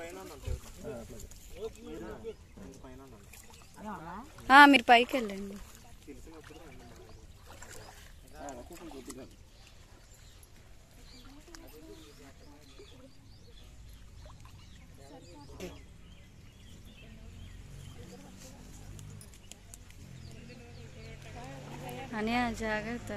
ఆ, మీరు పైకి వెళ్ళండి అని జాగ్రత్త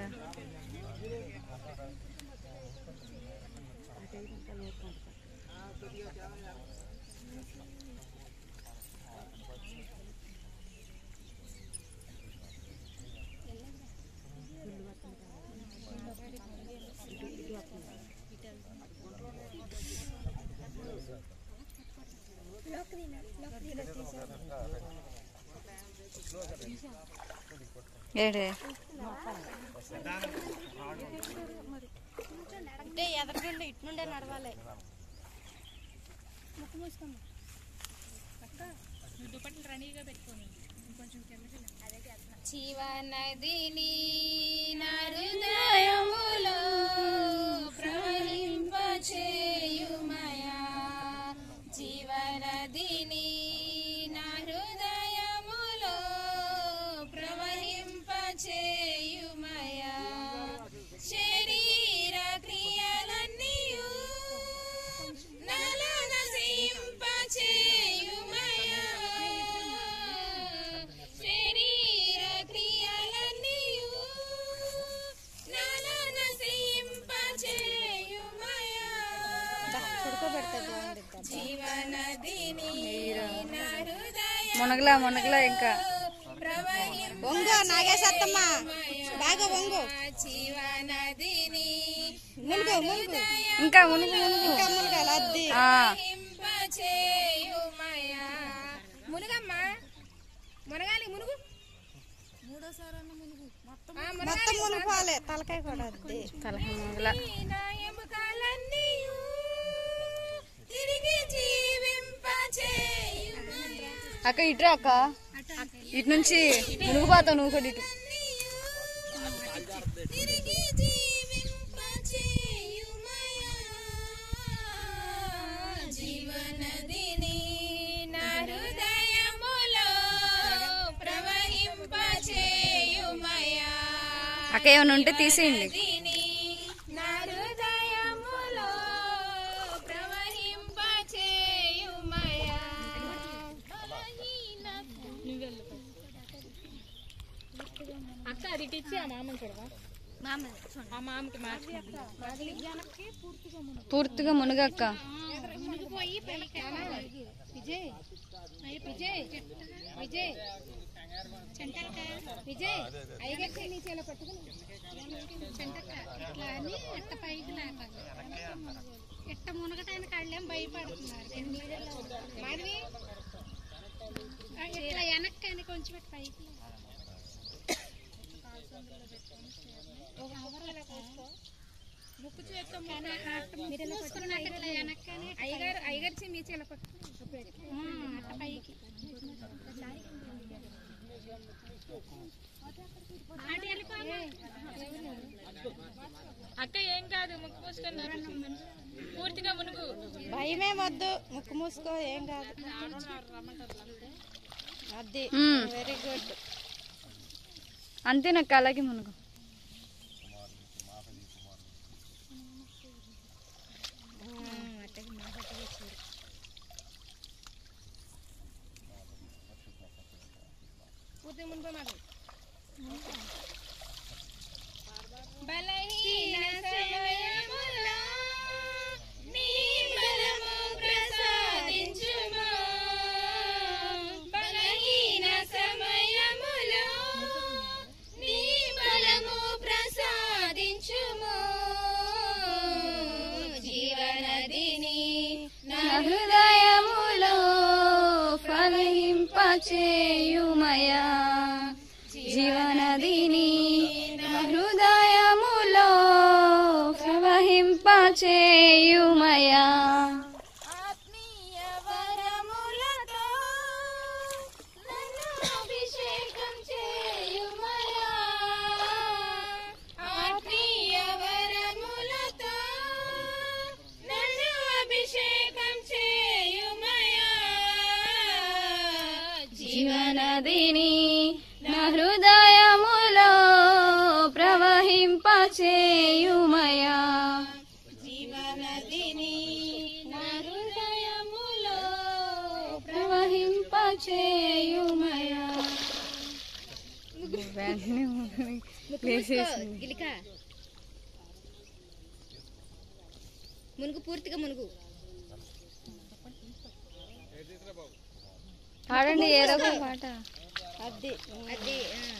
ఏడే అంటే ఎదరకండి ఇటు నుండే నడవాలి ముక్కు మూసుకోండి శివనదిని నా హృదయములో ప్రవహింపచేయుమయా జీవనదిని నా హృదయములో ప్రవహింపచేయుమయా శరీర క్రియలన్నీయు నాలో నశింపచేయుమయా శరీర క్రియలన్నీయు నాలో నశింపచేయుమయా జీవనదిని నా హృదయం మునగలా మునగలా ఇంకా వంగు నాగేశత్తమ్మ బాగా వంగు జీవనదిని మునుగు మునుగు ఇంకా మునుగు మునుగు ఇంకా మునగాలి అద్ది ఆ, హింపచేయుమయా మునుగమ్మా మునగాలి మునుగు ఆ, మొత్తం మునగాలి, మునిపోలే తలకాయ కూడా అద్ది తలహ మునగలా నా ఎముకలన్నీయు తిరిగి జీవింపచేయుమయా అక్క ఇటురా అక్క ఇటు నుంచి మునిగిపోతావు నువ్వు కూడా ఇటు తిరిగి జీవింపచేయుమయా జీవనదిని నా హృదయములో ప్రవహింపచేయుమయా అక్క ఏమైనా ఉంటే తీసేయండి నదిని నా హృదయములో ప్రవహింపచేయుమయా అక్క అది ఇటు ఇచ్చి ఆ మామని చూడవా ఆ మామకి మార్చి పూర్తిగా మునగక్క మునిగిపోయి పైకి విజయ్ అయ్య విజయ్ విజయ్ చెంటక్క విజయ్ అయ్యగట్టి నీ చేలో పట్టుకుని చెంటక్క ఇట్లా అని ఎట్ట పైకి లేపాలి ఎట్ట మునగటానికి వాళ్ళేం భయపడుతున్నారు మాధవి ఆ, ఇట్లా వెనక్కని కొంచెం ఇట్ట పైకి లేపాలి. ఒక కవర్లో పోసుకో. ముక్కు చేత్తో మూసుకున్నాక ఇట్లా వెనక్కని అయ్యగారు అయ్యగారు మీ చీల పట్టు అట్ట పైకి అటు వెళ్ళిపోమ్మా. అక్క ఏం కాదు ముక్కు మూసుకొని పూర్తిగా మునుగు భయమే వద్దు ముక్కు మూసుకో ఏం కాదు అది మ్మ్. వెరీ గుడ్ అంతేనక్క అలాగే మునుగు పూర్తి మునుకో మాకు బలహీన సమయములో నీ బలము ప్రసాదించుమా బలహీన సమయములో నీ బలము ప్రసాదించుము జీవనదిని నా హృదయములో ఫలింపచేయుమయా జీవనదిని నా హృదయములో ప్రవహింపచేయుమయా ఆత్మీయ వరములతో నన్ను అభిషేకం చేయుమయా ఆత్మీయ వరములతో నన్ను అభిషేకం చేయుమయా జీవనదిని నా హృదయములో ప్రవహింపచేయుమయా జీవనదిని నా హృదయములో ప్రవహింపచేయుమయా గిలిక మునుగు పూర్తిగా మునుగు పాడండి ఏదో ఒక పాట అది అది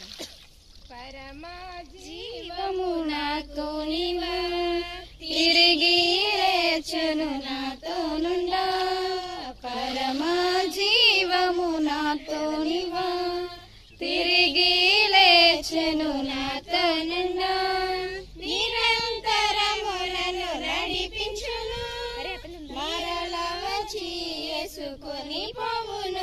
జీవము నాతో నీవా తిరిగి లేచును నాతో నుండా పరమా జీవము నాతో నీవా తిరిగి లేచెను నాతో నుండా నిరంతరములను నడిపించును మరల వచ్చి యేసుకొని పోవును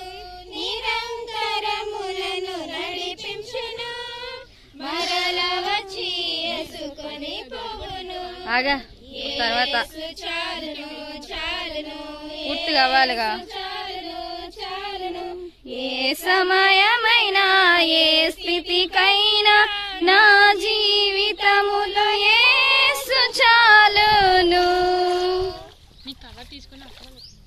నిరంతరములను నడిపించును మరల వచ్చి యేసుకొని పోవును ఆగా తర్వాత యేసు చాలును చాలును పూర్తి కావాలిగా చాలును చాలును ఏ సమయమైనా ఏ స్థితికైనా నా జీవితములో యేసు చాలును నీ కవర్ తీసుకుని అక్కడ